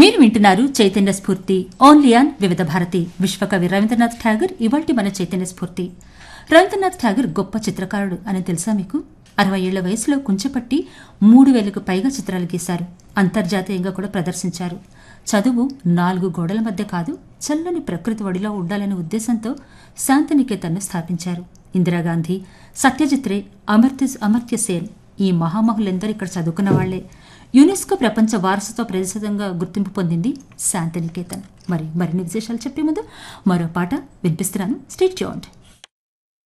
మీరు వింటున్నారు చైతన్య స్ఫూర్తి ఓన్లీ ఆన్ వివిధ భారతి విశ్వకవి రవీంద్రనాథ్ ఠాగూర్ ఇవాల్టి మన చైతన్య స్ఫూర్తి రవీంద్రనాథ్ ఠాగూర్ గొప్ప చిత్రకారుడు అని తెలుసా మీకు అరవై ఏళ్ల వయసులో కుంచెపట్టి మూడు వేలకు పైగా చిత్రాలు గీశారు అంతర్జాతీయంగా కూడా ప్రదర్శించారు చదువు నాలుగు గోడల మధ్య కాదు చల్లని ప్రకృతి ఒడిలో ఉండాలనే ఉద్దేశంతో శాంతినికేతన్ను స్థాపించారు ఇందిరాగాంధీ సత్యజిత్ రే అమర్త్య అమర్త్య సేన్ ఈ మహామహులెందరూ ఇక్కడ చదువుకున్న వాళ్లే యునెస్కో ప్రపంచ వారసత్వ ప్రదేశంగా గుర్తింపు పొందింది శాంతినికేతన్ మరి మరిన్ని విశేషాలు చెప్పే ముందు మరో పాట వినిపిస్తున్నాను స్టేట్ జాయింట్